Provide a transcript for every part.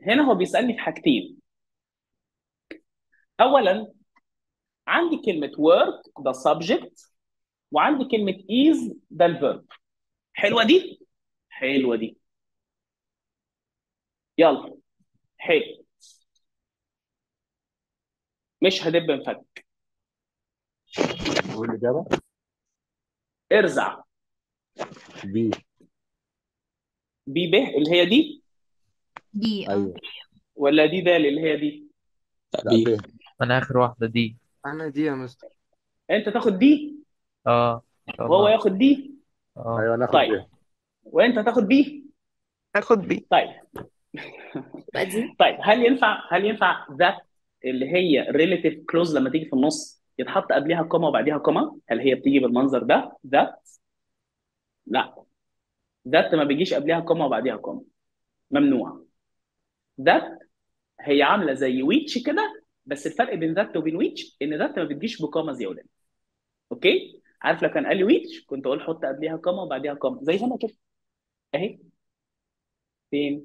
هنا هو بيسالني في حاجتين اولا عندي كلمه work ده subject وعندي كلمه is ده الفيرب حلوه دي حلوه دي يلا حلو مش هدب نفك والإجابة ارزع بي بي ب اللي هي دي دي اه أيوه ولا دي دال اللي هي دي لا بي ب انا اخر واحده دي انا دي يا مستر انت تاخد دي اه ان شاء وهو الله ياخد دي اه أيوه ناخد طيب ب وانت تاخد بي اخد بي طيب تبقى دي طيب هل ينفع هل ينفع ذات اللي هي ريليتيف كلوز لما تيجي في النص يتحط قبلها كوما وبعديها كوما هل هي بتيجي بالمنظر ده ذات لا ذات ما بيجيش قبلها كوما وبعديها كوما ممنوع ذات هي عامله زي ويتش كده بس الفرق بين ذات وبين ويتش ان ذات ما بتجيش بكوماز يا ولاد اوكي عارف لو كان قال لي ويتش كنت اقول حط قبلها كوما وبعديها كوما زي هنا كده اهي فين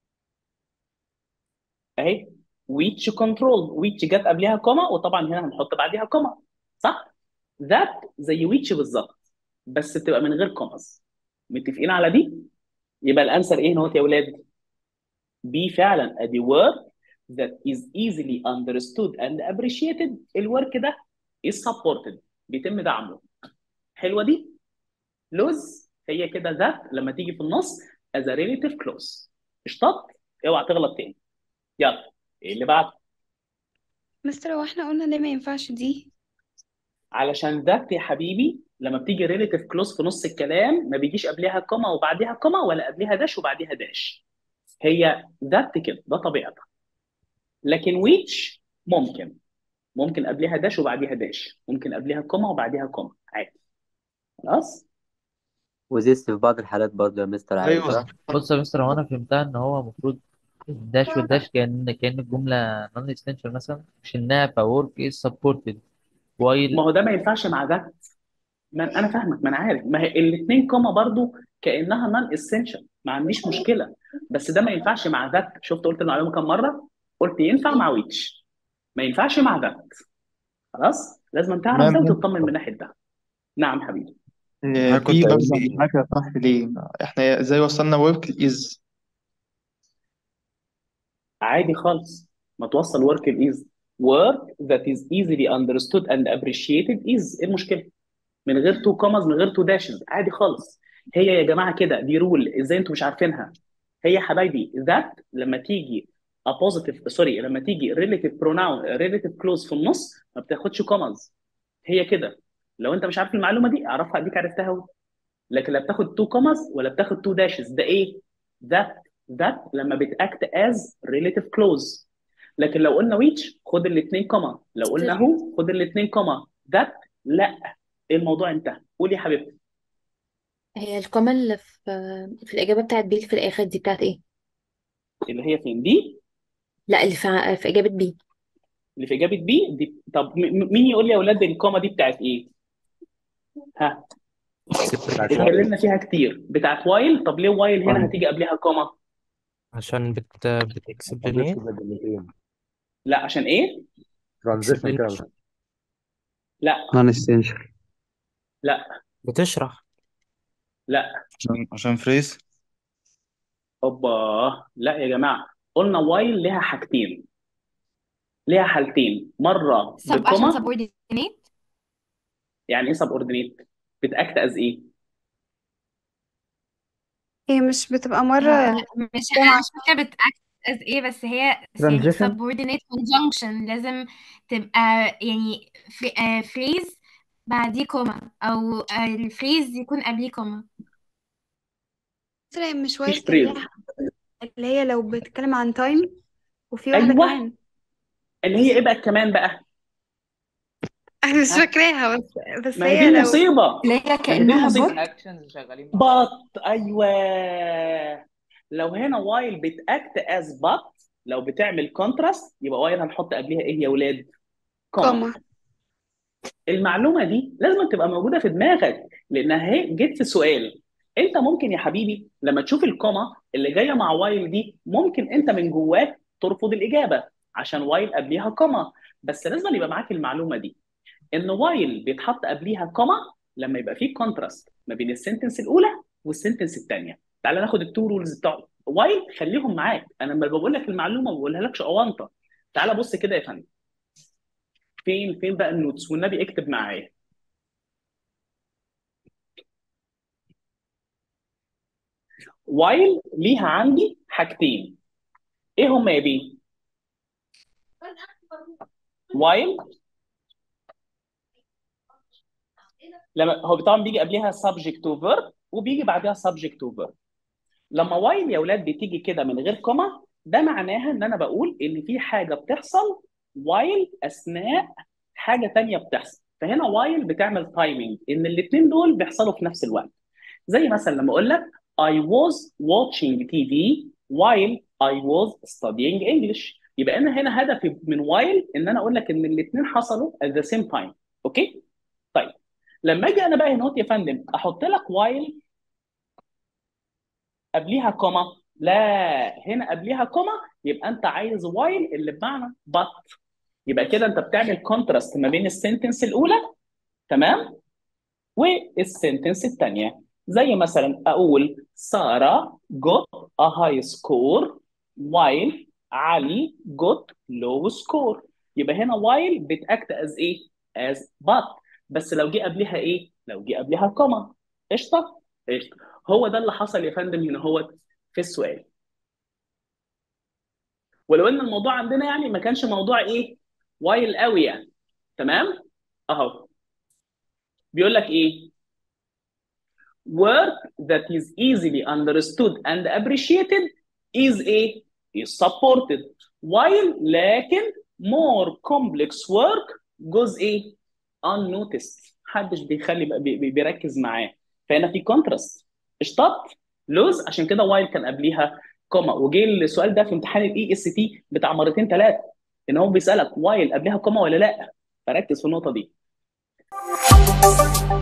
اهي ويتش كنترول ويتش جت قبلها كوما وطبعا هنا هنحط بعديها كوما صح ذات زي ويتش بالظبط بس بتبقى من غير كوماز متفقين على دي يبقى الانسر ايه هنا يا ولاد بي فعلا ادي word that is easily understood and appreciated الورك ده is supported بيتم دعمه حلوه دي لوز هي كده ذات لما تيجي في النص as a relative clause اشطط اوعى تغلط تاني يلا ايه اللي بعده مستر هو احنا قلنا ليه ما ينفعش دي علشان ذات يا حبيبي لما بتيجي ريليتيف كلوز في نص الكلام ما بيجيش قبلها كوما وبعديها كوما ولا قبلها داش وبعديها داش هي ذات كده ده طبيعتها لكن ويتش ممكن ممكن قبلها داش وبعديها داش ممكن قبلها كوما وبعديها كوما عادي خلاص وزيست في بعض الحالات برضه يا مستر عادي ايوه صح؟ بص يا مستر هو انا فهمتها ان هو المفروض الداش والداش كان كان الجمله نون اسينشال مثلا مش انها فورك از سبورتد ما وايل هو ده ما ينفعش مع ذات ما انا فاهمك ما انا عارف ما هي الاثنين كوما برضو كانها نون اسينشال ما عنديش مشكله بس ده ما ينفعش مع ذات شفت قلت المعلومه كم مره قلت ينفع مع ويتش ما ينفعش مع ذات خلاص لازم تعرف تمام ده وتطمن من ناحيه ده نعم حبيبي انا بي كنت برضه قايل معاك يا صاحبي ليه احنا ازاي وصلنا ورك از عادي خالص ما توصل work is work that is easily understood and appreciated is ايه المشكله من غير تو كوماز من غير تو داشز عادي خالص هي يا جماعه كده دي رول ازاي انتم مش عارفينها هي يا حبايبي ذات لما تيجي a positive سوري لما تيجي relative pronoun relative clause في النص ما بتاخدش كوماز هي كده لو انت مش عارف المعلومه دي اعرفها اديك عرفتها اهو لكن لا بتاخد تو كوماز ولا بتاخد تو داشز ده ايه ذات ذات لما بتاكت از relative clause لكن لو قلنا ويتش خد الاثنين كوما لو قلنا هو خد الاثنين كوما ذات لا الموضوع انتهى قولي يا حبيبتي هي الكومة اللي في في الإجابة بتاعت بي في الآخر دي بتاعت إيه؟ اللي هي فين دي لا اللي في في إجابة بي اللي في اجابه بي دي طب م- م- مين يقول لي يا اولاد الكوما دي بتاعت ايه ها بتاعت اتكلمنا فيها كتير بتاعت وايل طب ليه وايل هنا وايل. هتيجي قبلها كوما عشان بت بتكسبلينيت لا عشان ايه ترانزيشن كده explanation. لا نون اسينشال لا بتشرح لا عشان عشان فريز اوبا لا يا جماعه قلنا وايل ليها حاجتين ليها حالتين مره سب عشان بالكوما سبوردينيت يعني ايه سب اوردينيت بتاكت از ايه هي مش بتبقى مرة لا مش كام انا عشان مش فاكره بتاكت از ايه بس هي يعني Transition. subordinate conjunction لازم تبقى يعني فريز بعديه كوما او آه، الفريز يكون قبليه كوما مثلا مش مفيش وايل كان فريز ليها اللي هي لو بتتكلم عن تايم وفي واحدة ايوه كمان اللي هي ايه بقى كمان بقى أنا مش ها فاكراها بس بس ما هي هي دي لو المصيبه اللي هي ما هي دي كأنها المصيبه بوت اكشنز شغالين مع بعض بط ايوه لو هنا وايل بتاكت از بط لو بتعمل كونتراست يبقى وايل هنحط قبلها ايه يا ولاد كوما كوما المعلومه دي لازم تبقى موجوده في دماغك لانها هي جت في سؤال انت ممكن يا حبيبي لما تشوف الكوما اللي جايه مع وايل دي ممكن انت من جواك ترفض الاجابه عشان وايل قبليها كوما بس لازم يبقى معاك المعلومه دي ان وايل بيتحط قبليها كوما لما يبقى في كونتراست ما بين السنتنس الاولى والسنتنس الثانيه تعال ناخد التو رولز بتوع وايل خليهم معاك انا لما بقول لك المعلومه ما بقولها لكش اونطه تعال بص كده يا فندم فين فين بقى النوتس والنبي اكتب معايا وايل ليها عندي حاجتين ايه هما يا بيه وايل لما هو طبعا بيجي قبلها subject to verb وبيجي بعدها subject to verb لما وايل يا اولاد بتيجي كده من غير كوما ده معناها ان انا بقول ان في حاجه بتحصل وايل اثناء حاجه تانية بتحصل فهنا وايل بتعمل تايمينج ان الاثنين دول بيحصلوا في نفس الوقت زي مثلا لما اقول لك I was watching TV while I was studying English يبقى انا هنا هدفي من while ان انا اقول لك ان الاثنين حصلوا at the same time اوكي طيب لما اجي انا بقى هنا يا فندم احط لك while قبليها كوما لا هنا قبليها كوما يبقى انت عايز while اللي بمعنى but يبقى كده انت بتعمل كونتراست ما بين السنتنس الاولى تمام والسنتنس الثانيه زي مثلا اقول ساره got a high score while علي got low score يبقى هنا while بتاكت as ايه as but بس لو جه قبلها ايه لو جه قبلها كوما قشطه قشطه هو ده اللي حصل يا فندم هنا هو في السؤال ولو ان الموضوع عندنا يعني ما كانش موضوع ايه وايل قوي يعني تمام اهو بيقول لك ايه work that is easily understood and appreciated is a is supported while لكن more complex work goes a unnoticed محدش بيخلي بي بي بيركز معاه فهنا في كونتراست اشطط لوز عشان كده وايل كان قبليها كوما وجه السؤال ده في امتحان الاي اس تي بتاع مرتين ثلاثه ان هو بيسالك وايل قبلها كوما ولا لا فركز في النقطه دي